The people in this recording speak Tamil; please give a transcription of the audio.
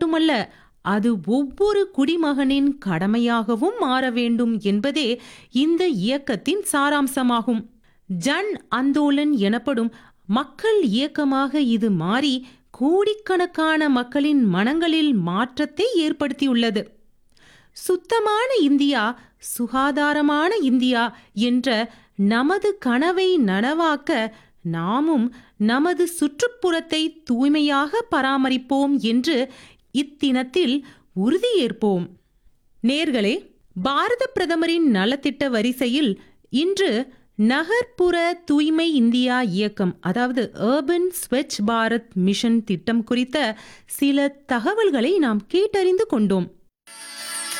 மட்டுமல்ல அது ஒவ்வொரு குடிமகனின் கடமையாகவும் மாற வேண்டும் என்பதே இந்த இயக்கத்தின் சாராம்சமாகும் ஜன் அந்தோலன் எனப்படும் மக்கள் இயக்கமாக இது மாறி கோடிக்கணக்கான மக்களின் மனங்களில் மாற்றத்தை ஏற்படுத்தியுள்ளது சுத்தமான இந்தியா சுகாதாரமான இந்தியா என்ற நமது கனவை நனவாக்க நாமும் நமது சுற்றுப்புறத்தை தூய்மையாக பராமரிப்போம் என்று இத்தினத்தில் உறுதியேற்போம் நேர்களே பாரத பிரதமரின் நலத்திட்ட வரிசையில் இன்று நகர்ப்புற தூய்மை இந்தியா இயக்கம் அதாவது அர்பன் ஸ்வச் பாரத் மிஷன் திட்டம் குறித்த சில தகவல்களை நாம் கேட்டறிந்து கொண்டோம்